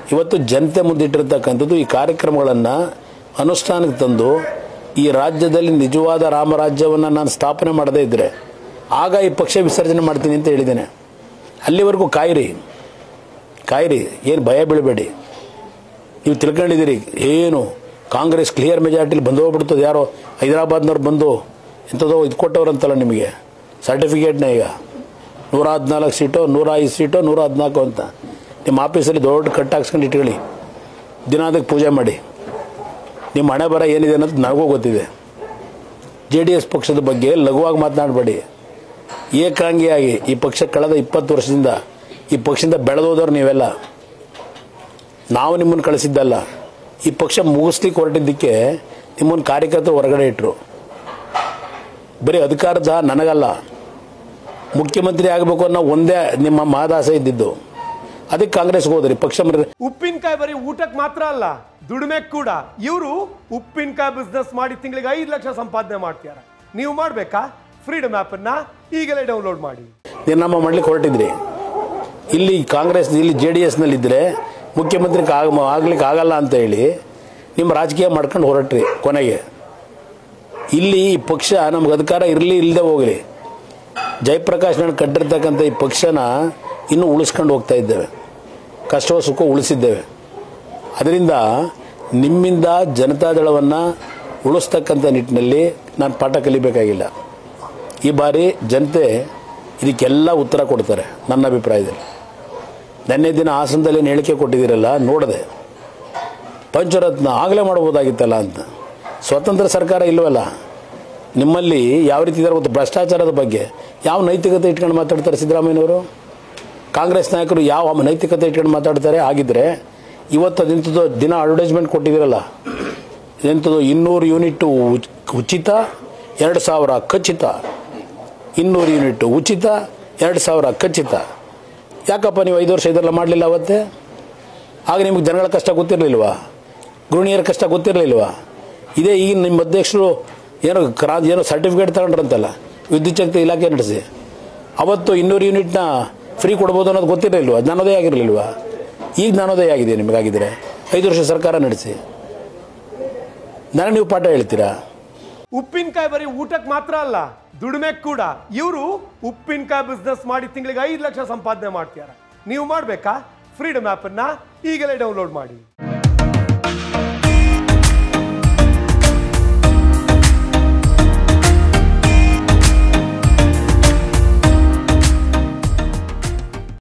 ಇವತ್ತು ಜನತೆ ಮುಂದಿಟ್ಟಿರ್ತಕ್ಕಂಥದ್ದು ಈ ಕಾರ್ಯಕ್ರಮಗಳನ್ನು ಅನುಷ್ಠಾನಕ್ಕೆ ತಂದು ಈ ರಾಜ್ಯದಲ್ಲಿ ನಿಜವಾದ ರಾಮರಾಜ್ಯವನ್ನು ನಾನು ಸ್ಥಾಪನೆ ಮಾಡದೇ ಇದ್ದರೆ ಆಗ ಈ ಪಕ್ಷ ವಿಸರ್ಜನೆ ಮಾಡ್ತೀನಿ ಅಂತ ಹೇಳಿದ್ದೇನೆ ಅಲ್ಲಿವರೆಗೂ ಕಾಯಿರಿ ಕಾಯಿರಿ ಏನು ಭಯ ಬೀಳಬೇಡಿ ನೀವು ತಿಳ್ಕೊಂಡಿದ್ದೀರಿ ಏನು ಕಾಂಗ್ರೆಸ್ ಕ್ಲಿಯರ್ ಮೆಜಾರಿಟಿಲಿ ಬಂದು ಹೋಗ್ಬಿಡ್ತದೆ ಯಾರೋ ಹೈದರಾಬಾದ್ನವ್ರು ಬಂದು ಇಂಥದ್ದೋ ಇದು ಕೊಟ್ಟವ್ರಂತಲ್ಲ ನಿಮಗೆ ಸರ್ಟಿಫಿಕೇಟ್ನ ಈಗ ನೂರ ಹದಿನಾಲ್ಕು ಸೀಟು ನೂರ ಐದು ಸೀಟು ನೂರ ಹದಿನಾಲ್ಕು ಅಂತ ನಿಮ್ಮ ಆಫೀಸಲ್ಲಿ ದೊಡ್ಡ ಕಟ್ ಹಾಕ್ಸ್ಕೊಂಡು ಇಟ್ಕೊಳ್ಳಿ ದಿನ ಅದಕ್ಕೆ ಪೂಜೆ ಮಾಡಿ ನಿಮ್ಮ ಹಣೆ ಬರ ಏನಿದೆ ಅನ್ನೋದು ನನಗೂ ಗೊತ್ತಿದೆ ಜೆ ಡಿ ಎಸ್ ಪಕ್ಷದ ಬಗ್ಗೆ ಲಘುವಾಗಿ ಮಾತನಾಡಬೇಡಿ ಏಕಾಂಗಿಯಾಗಿ ಈ ಪಕ್ಷ ಕಳೆದ ಇಪ್ಪತ್ತು ವರ್ಷದಿಂದ ಈ ಪಕ್ಷದಿಂದ ಬೆಳೆದೋದವ್ರು ನೀವೆಲ್ಲ ನಾವು ನಿಮ್ಮನ್ನು ಕಳಿಸಿದ್ದಲ್ಲ ಈ ಪಕ್ಷ ಮುಗಿಸ್ಲಿಕ್ಕೆ ಹೊರಟಿದ್ದಕ್ಕೆ ನಿಮ್ಮನ್ನು ಕಾರ್ಯಕರ್ತರು ಹೊರಗಡೆ ಇಟ್ಟರು ಬರೀ ಅಧಿಕಾರದ ನನಗಲ್ಲ ಮುಖ್ಯಮಂತ್ರಿ ಆಗಬೇಕು ಅನ್ನೋ ಒಂದೇ ನಿಮ್ಮ ಮಹದಾಸೆ ಇದ್ದಿದ್ದು ಅದಕ್ಕೆ ಕಾಂಗ್ರೆಸ್ಗೆ ಹೋದ್ರಿ ಪಕ್ಷ ಮರ- ಉಪ್ಪಿನಕಾಯಿ ಬರೀ ಊಟಕ್ಕೆ ಮಾತ್ರ ಅಲ್ಲ ದುಡಿಮೆ ಕೂಡ ಇವರು ಉಪ್ಪಿನಕಾಯಿ ಬಿಸ್ನೆಸ್ ಮಾಡಿ ತಿಂಗಳಿಗೆ ಐದು ಲಕ್ಷ ಸಂಪಾದನೆ ಮಾಡ್ತಾರೆ ನೀವು ಮಾಡ್ಬೇಕಾ ಫ್ರೀಡಮ್ ಆಪ್ ಅನ್ನ ಈಗಲೇ ಡೌನ್ಲೋಡ್ ಮಾಡಿ ನಿರ್ನಾಮ ಮಾಡ್ಲಿಕ್ಕೆ ಹೊರಟಿದ್ರಿ ಇಲ್ಲಿ ಕಾಂಗ್ರೆಸ್ ಇಲ್ಲಿ ಜೆ ಡಿ ಎಸ್ನಲ್ಲಿದ್ದರೆ ಮುಖ್ಯಮಂತ್ರಿ ಆಗ ಆಗ್ಲಿಕ್ಕೆ ಆಗಲ್ಲ ಅಂತ ಹೇಳಿ ನಿಮ್ಮ ರಾಜಕೀಯ ಮಾಡ್ಕೊಂಡು ಹೊರಟ್ರಿ ಕೊನೆಗೆ ಇಲ್ಲಿ ಈ ಪಕ್ಷ ನಮ್ಗೆ ಅಧಿಕಾರ ಇರಲಿ ಇಲ್ಲದೆ ಹೋಗಲಿ ಜಯಪ್ರಕಾಶ್ ನಾನು ಕಟ್ಟಿರ್ತಕ್ಕಂಥ ಈ ಪಕ್ಷನ ಇನ್ನೂ ಉಳಿಸ್ಕೊಂಡು ಹೋಗ್ತಾ ಇದ್ದೇವೆ ಕಷ್ಟವೋ ಸುಖ ಉಳಿಸಿದ್ದೇವೆ ಅದರಿಂದ ನಿಮ್ಮಿಂದ ಜನತಾದಳವನ್ನು ಉಳಿಸ್ತಕ್ಕಂಥ ನಿಟ್ಟಿನಲ್ಲಿ ನಾನು ಪಾಠ ಕಲಿಬೇಕಾಗಿಲ್ಲ ಈ ಬಾರಿ ಜನತೆ ಇದಕ್ಕೆಲ್ಲ ಉತ್ತರ ಕೊಡ್ತಾರೆ ನನ್ನ ಅಭಿಪ್ರಾಯದಲ್ಲಿ ನಿನ್ನೆ ದಿನ ಹಾಸನದಲ್ಲಿ ಏನು ಹೇಳಿಕೆ ಕೊಟ್ಟಿದ್ದೀರಲ್ಲ ನೋಡಿದೆ ಪಂಚರತ್ನ ಆಗಲೇ ಮಾಡ್ಬೋದಾಗಿತ್ತಲ್ಲ ಅಂತ ಸ್ವತಂತ್ರ ಸರ್ಕಾರ ಇಲ್ವಲ್ಲ ನಿಮ್ಮಲ್ಲಿ ಯಾವ ರೀತಿ ಇದ್ದಾರೆ ಗೊತ್ತು ಭ್ರಷ್ಟಾಚಾರದ ಬಗ್ಗೆ ಯಾವ ನೈತಿಕತೆ ಇಟ್ಕೊಂಡು ಮಾತಾಡ್ತಾರೆ ಸಿದ್ದರಾಮಯ್ಯನವರು ಕಾಂಗ್ರೆಸ್ ನಾಯಕರು ಯಾವ ನೈತಿಕತೆ ಇಟ್ಕೊಂಡು ಮಾತಾಡ್ತಾರೆ ಆಗಿದ್ರೆ ಇವತ್ತು ಅದೆಂಥದ್ದು ದಿನ ಅಡ್ವರ್ಟೈಸ್ಮೆಂಟ್ ಕೊಟ್ಟಿದ್ದೀರಲ್ಲ ಎಂಥದ್ದು ಇನ್ನೂರು ಯೂನಿಟ್ಟು ಉಚ್- ಉಚಿತ ಎರಡು ಸಾವಿರ ಖಚಿತ ಇನ್ನೂರು ಯೂನಿಟ್ ಉಚಿತ ಎರಡು ಸಾವಿರ ಖಚಿತ ಯಾಕಪ್ಪ ನೀವು ಐದು ವರ್ಷ ಇದೆಲ್ಲ ಮಾಡಲಿಲ್ಲ ಅವತ್ತೇ ಆಗ ನಿಮಗೆ ಜನಗಳ ಕಷ್ಟ ಗೊತ್ತಿರಲಿಲ್ವಾ ಗೃಹಿಣಿಯರ ಕಷ್ಟ ಗೊತ್ತಿರಲಿಲ್ವಾ ಇದೇ ಈಗ ನಿಮ್ಮ ಅಧ್ಯಕ್ಷರು ಏನೋ ಕ್ರಾ ಏನೋ ಸರ್ಟಿಫಿಕೇಟ್ ತಗೊಂಡ್ರಂತಲ್ಲ ವಿದ್ಯುತ್ ಶಕ್ತಿ ಇಲಾಖೆ ನಡೆಸಿ ಅವತ್ತು ಇನ್ನೂರು ಯೂನಿಟ್ನ ಫ್ರೀ ಕೊಡ್ಬೋದು ಅನ್ನೋದು ಗೊತ್ತಿರಲಿಲ್ವಾ ಜ್ಞಾನೋದಯ ಆಗಿರಲಿಲ್ವಾ ಈಗ ಜ್ಞಾನೋದಯ ಆಗಿದೆ ನಿಮಗಾಗಿದ್ರೆ ಐದು ವರ್ಷ ಸರ್ಕಾರ ನಡೆಸಿ ನನಗೆ ನೀವು ಪಾಠ ಹೇಳ್ತೀರಾ ಉಪ್ಪಿನಕಾಯಿ ಬರೀ ಊಟಕ್ಕೆ ಮಾತ್ರ ಅಲ್ಲ ದುಡಿಮೆ ಕೂಡ ಇವರು ಉಪ್ಪಿನಕಾಯಿ ಬಿಸ್ನೆಸ್ ಮಾಡಿ ತಿಂಗಳಿಗೆ ಐದು ಲಕ್ಷ ಸಂಪಾದನೆ ಮಾಡ್ತಾರೆ ನೀವು ಮಾಡ್ಬೇಕಾ ಫ್ರೀಡಮ್ ಆಪ್ ಅನ್ನ ಈಗಲೇ ಡೌನ್ಲೋಡ್ ಮಾಡಿ